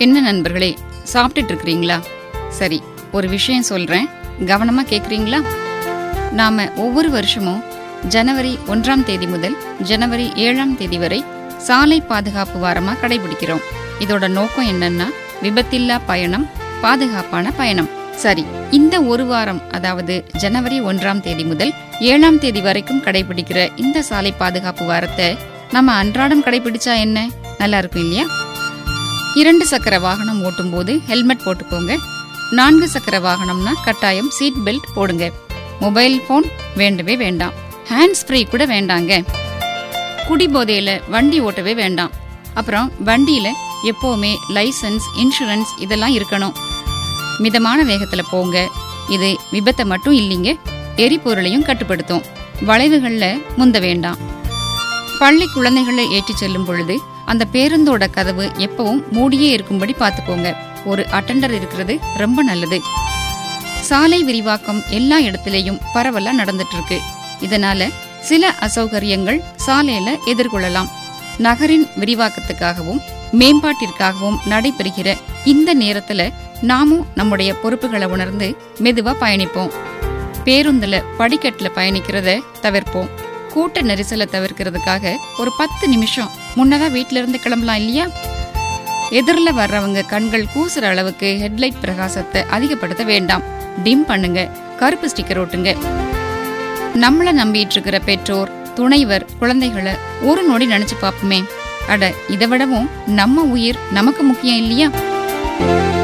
என்ன நண்பர்களே சாப்பிட்டுட்டு இருக்கிறீங்களா சரி ஒரு விஷயம் சொல்றேன் கவனமா கேக்குறீங்களா நாம ஒவ்வொரு வருஷமும் ஜனவரி ஒன்றாம் தேதி முதல் ஜனவரி ஏழாம் தேதி வரை சாலை பாதுகாப்பு வாரமா கடைபிடிக்கிறோம் இதோட நோக்கம் என்னன்னா விபத்தில்லா பயணம் பாதுகாப்பான பயணம் சரி இந்த ஒரு வாரம் அதாவது ஜனவரி ஒன்றாம் தேதி முதல் ஏழாம் தேதி வரைக்கும் கடைபிடிக்கிற இந்த சாலை பாதுகாப்பு வாரத்தை நம்ம அன்றாடம் கடைபிடிச்சா என்ன நல்லா இருக்கும் இல்லையா இரண்டு சக்கர வாகனம் ஓட்டும்போது ஹெல்மெட் போட்டுக்கோங்க நான்கு சக்கர வாகனம்னா கட்டாயம் சீட் பெல்ட் போடுங்க மொபைல் ஃபோன் வேண்டவே வேண்டாம் ஹேண்ட்ஸ் ஃப்ரீ கூட வேண்டாங்க குடிபோதையில வண்டி ஓட்டவே வேண்டாம் அப்புறம் வண்டியில எப்பவுமே லைசென்ஸ் இன்சூரன்ஸ் இதெல்லாம் இருக்கணும் மிதமான வேகத்துல போங்க இது விபத்தை மட்டும் இல்லைங்க எரிபொருளையும் கட்டுப்படுத்தும் வளைவுகள்ல முந்த வேண்டாம் பள்ளி குழந்தைகளை ஏற்றிச் செல்லும் பொழுது அந்த பேருந்தோட கதவு எப்பவும் மூடியே இருக்கும்படி பார்த்துக்கோங்க ஒரு அட்டெண்டர் இருக்கிறது ரொம்ப நல்லது சாலை விரிவாக்கம் எல்லா இடத்திலேயும் பரவலா நடந்துட்டு இருக்கு இதனால சில அசௌகரியங்கள் சாலையில எதிர்கொள்ளலாம் நகரின் விரிவாக்கத்துக்காகவும் மேம்பாட்டிற்காகவும் நடைபெறுகிற இந்த நேரத்துல நாமும் நம்முடைய பொறுப்புகளை உணர்ந்து மெதுவா பயணிப்போம் பேருந்துல படிக்கட்டுல பயணிக்கிறத தவிர்ப்போம் கூட்ட நெரிசலை தவிர்க்கிறதுக்காக ஒரு பத்து நிமிஷம் முன்னதா வீட்ல இருந்து கிளம்பலாம் இல்லையா எதிரில் வர்றவங்க கண்கள் கூசுற அளவுக்கு ஹெட்லைட் பிரகாசத்தை அதிகப்படுத்த வேண்டாம் டிம் பண்ணுங்க கருப்பு ஸ்டிக்கர் ஒட்டுங்க நம்மள நம்பிட்டு இருக்கிற பெற்றோர் துணைவர் குழந்தைகளை ஒரு நொடி நினைச்சு பார்ப்போமே அட இதை விடவும் நம்ம உயிர் நமக்கு முக்கியம் இல்லையா